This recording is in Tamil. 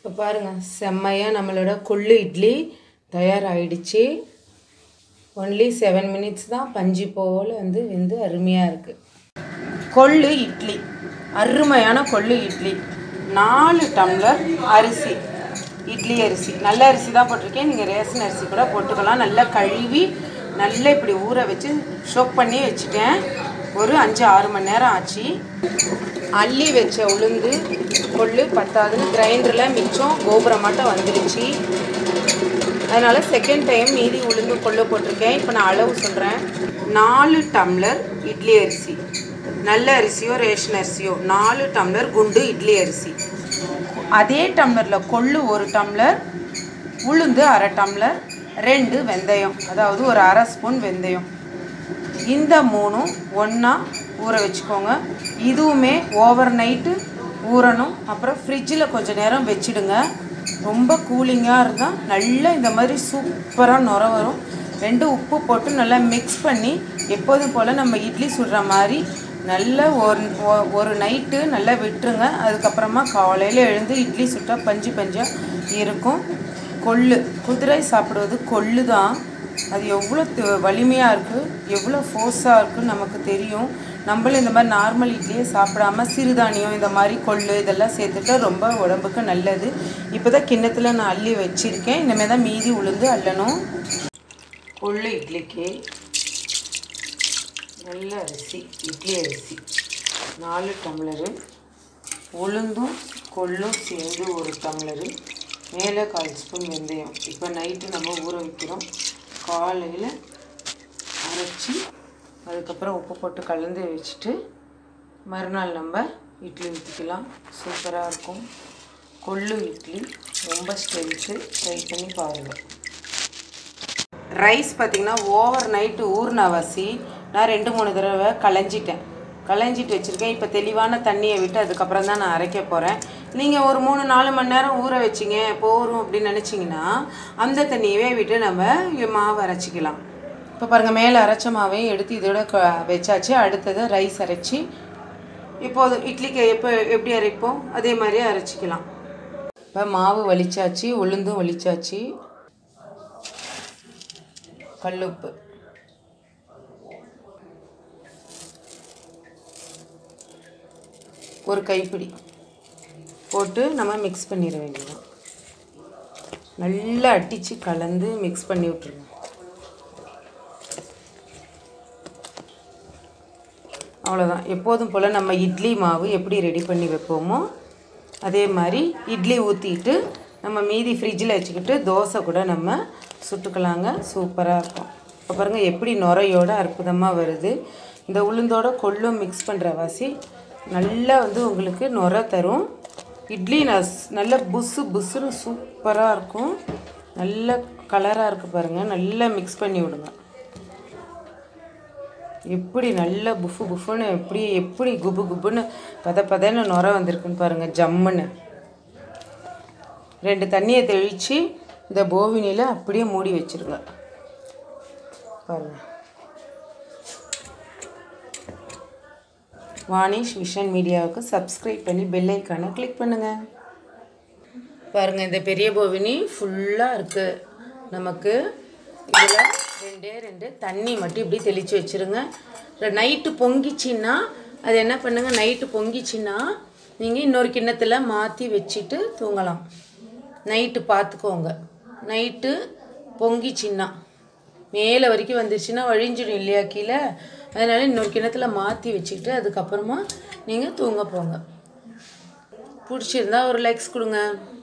இப்போ பாருங்கள் செம்மையாக நம்மளோட கொள்ளு இட்லி தயாராகிடுச்சு ஒன்லி செவன் மினிட்ஸ் தான் பஞ்சு போல் வந்து வெந்து அருமையாக இருக்குது கொள்ளு இட்லி அருமையான கொள்ளு இட்லி நாலு டம்ளர் அரிசி இட்லி அரிசி நல்ல அரிசி தான் போட்டிருக்கேன் நீங்கள் ரேஷன் அரிசி கூட போட்டுக்கலாம் நல்லா கழுவி நல்லா இப்படி ஊற வச்சு ஷோக் பண்ணி வச்சுட்டேன் ஒரு அஞ்சு ஆறு மணி நேரம் ஆச்சு அள்ளி வச்ச உளுந்து கொள்ளு பத்தாதுன்னு கிரைண்டரில் மிச்சம் கோபுரமாட்டம் வந்துருச்சு அதனால் செகண்ட் டைம் மீதி உளுந்து கொள்ளு போட்டிருக்கேன் இப்போ நான் அளவு சொல்கிறேன் நாலு டம்ளர் இட்லி அரிசி நல்ல அரிசியோ ரேஷன் அரிசியோ நாலு டம்ளர் குண்டு இட்லி அரிசி அதே டம்ளரில் கொள்ளு ஒரு டம்ளர் உளுந்து அரை டம்ளர் ரெண்டு வெந்தயம் அதாவது ஒரு அரை ஸ்பூன் வெந்தயம் இந்த மூணும் ஒன்றா ஊற வச்சுக்கோங்க இதுவுமே ஓவர் நைட்டு ஊறணும் அப்புறம் ஃப்ரிட்ஜில் கொஞ்ச நேரம் வச்சிடுங்க ரொம்ப கூலிங்காக இருந்தால் நல்லா இந்த மாதிரி சூப்பராக நுர வரும் ரெண்டு உப்பு போட்டு நல்லா மிக்ஸ் பண்ணி எப்போதும் போல் நம்ம இட்லி சுடுற மாதிரி நல்ல ஒரு ஒ- ஒரு நைட்டு நல்லா விட்டுருங்க அதுக்கப்புறமா காலையில் எழுந்து இட்லி சுட்டால் பஞ்சு பஞ்சாக இருக்கும் கொள்ளு குதிரை சாப்பிடுவது கொள்ளு தான் அது எவ்வளோ வலிமையாக இருக்குது எவ்வளோ ஃபோர்ஸாக இருக்குன்னு நமக்கு தெரியும் நம்மளும் இந்த மாதிரி நார்மல் இட்லியே சாப்பிடாம சிறுதானியம் இந்த மாதிரி கொள்ளு இதெல்லாம் சேர்த்துட்டா ரொம்ப உடம்புக்கு நல்லது இப்போ தான் கிண்ணத்தில் நான் அள்ளி வச்சுருக்கேன் இனிமேல் தான் மீதி உளுந்து அள்ளணும் கொள்ளு இட்லிக்கு நல்ல அரிசி இட்லி அரிசி நாலு டம்ளரு உளுந்தும் கொள்ளும் சேர்ந்து ஒரு டம்ளரு மேலே கால் ஸ்பூன் வெந்தயம் இப்போ நைட்டு நம்ம ஊற வைக்கிறோம் காலையில் அரைச்சி அதுக்கப்புறம் உப்பு போட்டு கலந்து வச்சுட்டு மறுநாள் நம்ம இட்லி ஊற்றிக்கலாம் சூப்பராக இருக்கும் கொள்ளு இட்லி ரொம்ப ஸ்ட்ரென்த்து ட்ரை பண்ணி பாருங்கள் ரைஸ் பார்த்திங்கன்னா ஓவர் நைட்டு ஊர்ன வசி நான் ரெண்டு மூணு தடவை களைஞ்சிட்டேன் களைஞ்சிட்டு வச்சுருக்கேன் இப்போ தெளிவான தண்ணியை விட்டு அதுக்கப்புறம் தான் நான் அரைக்க போகிறேன் நீங்கள் ஒரு மூணு நாலு மணி நேரம் ஊற வச்சிங்க போகிறோம் அப்படின்னு நினச்சிங்கன்னா அந்த தண்ணியவே விட்டு நம்ம இ- மாவு அரைச்சிக்கலாம் இப்போ பாருங்கள் மேலே அரைச்ச மாவையும் எடுத்து இதோட க வச்சாச்சு அடுத்தது ரைஸ் அரைச்சி இப்போது இட்லிக்கு எப்போ எப்படி அரைப்போம் அதே மாதிரியே அரைச்சிக்கலாம் இப்போ மாவு வலிச்சாச்சு உளுந்தும் வலிச்சாச்சு கல்லுப்பு ஒரு கைப்பிடி போட்டு நம்ம மிக்ஸ் பண்ணிட வேண்டியது நல்லா அடித்து கலந்து மிக்ஸ் பண்ணி விட்ருங்க அவ்வளோதான் எப்போதும் போல் நம்ம இட்லி மாவு எப்படி ரெடி பண்ணி வைப்போமோ அதே மாதிரி இட்லி ஊற்றிட்டு நம்ம மீதி ஃப்ரிட்ஜில் வச்சுக்கிட்டு தோசை கூட நம்ம சுட்டுக்கலாங்க சூப்பராக இருக்கும் இப்போ பாருங்கள் எப்படி நுரையோட அற்புதமாக வருது இந்த உளுந்தோட கொள்ளும் மிக்ஸ் பண்ணுற வாசி நல்லா வந்து உங்களுக்கு நுரை தரும் இட்லி நஸ் நல்ல புஸ்ஸு புஸ்ஸுன்னு சூப்பராக இருக்கும் நல்ல கலராக இருக்குது பாருங்கள் நல்லா மிக்ஸ் பண்ணி விடுங்க எப்படி நல்ல புஃபு புஃபுன்னு எப்படி எப்படி குபு குபுன்னு பத பதன்னு நுர வந்திருக்குன்னு பாருங்கள் ஜம்முன்னு ரெண்டு தண்ணியை தெளித்து இந்த போவினியில் அப்படியே மூடி வச்சிருங்க பாருங்க வாணிஷ் விஷன் மீடியாவுக்கு சப்ஸ்கிரைப் பண்ணி பெல் ஐக்கானை கிளிக் பண்ணுங்கள் பாருங்கள் இந்த பெரிய போவினி ஃபுல்லாக இருக்குது நமக்கு இதில் ரெண்டே ரெண்டு தண்ணி மட்டும் இப்படி தெளித்து வச்சுருங்க நைட்டு பொங்கிச்சின்னா அது என்ன பண்ணுங்கள் நைட்டு பொங்கிச்சின்னா நீங்கள் இன்னொரு கிண்ணத்தில் மாற்றி வச்சுட்டு தூங்கலாம் நைட்டு பார்த்துக்கோங்க நைட்டு பொங்கிச்சின்னா மேலே வரைக்கும் வந்துருச்சுன்னா வழிஞ்சிடும் இல்லையா கீழே அதனால் இன்னொரு கிண்ணத்துல மாற்றி வச்சுக்கிட்டு அதுக்கப்புறமா நீங்கள் தூங்க போங்க பிடிச்சிருந்தா ஒரு லைக்ஸ் கொடுங்க